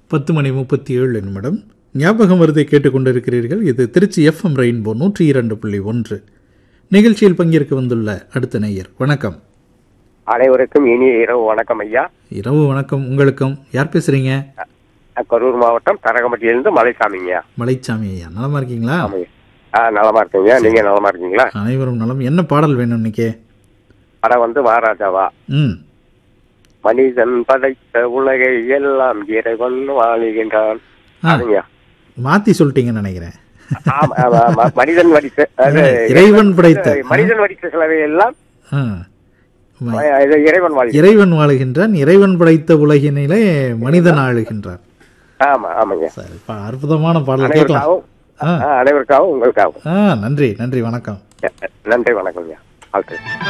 பத்து மணி முப்பத்தி ஏழு நிமிடம் ஞாபகம் வருதை கேட்டுக்கொண்டிருக்கிறீர்கள் இது திருச்சி எஃப்எம் ரெயின்போ நூற்றி இரண்டு புள்ளி ஒன்று நிகழ்ச்சியில் பங்கேற்க வந்துள்ள அடுத்த நேயர் வணக்கம் அனைவருக்கும் இனிய இரவு வணக்கம் ஐயா இரவு வணக்கம் உங்களுக்கும் யார் பேசுறீங்க கரூர் மாவட்டம் தரகம்பட்டியிலிருந்து மலைசாமிங்க மலைச்சாமி ஐயா நலமா இருக்கீங்களா ஆமாங்க ஆ நலமா இருக்கீங்க நீங்க நலமா இருக்கீங்களா அனைவரும் நலம் என்ன பாடல் வேணும் இன்னைக்கு படம் வந்து மகாராஜாவா ம் மனிதன் படைத்த உலகை எல்லாம் இறைவன் வாழுகின்றான் ஆ. அதுங்க மாத்தி சொல்லிட்டீங்கன்னு நினைக்கிறேன் ஆமா, ஆமா, ஆமா. மனிதன் வடித்த அது இறைவன் படைத்த மனிதன் வடித்த சிலவை எல்லாம் ஆ. ம- இது இறைவன் வாழ் இறைவன் வாழுகின்றான் இறைவன் படைத்த உலகினிலே மனிதன் ஆளுகின்றான் ஆமா ஆமாங்க சரி பா- அற்புதமான பாடல் கேட்கலாம் அனைவருக்காகவும் ஆ ஆ, அனைவருக்காகவும் உங்களுக்காகவும் ஆ நன்றி நன்றி வணக்கம் நன்றி வணக்கம் ஐயா வாழ்த்து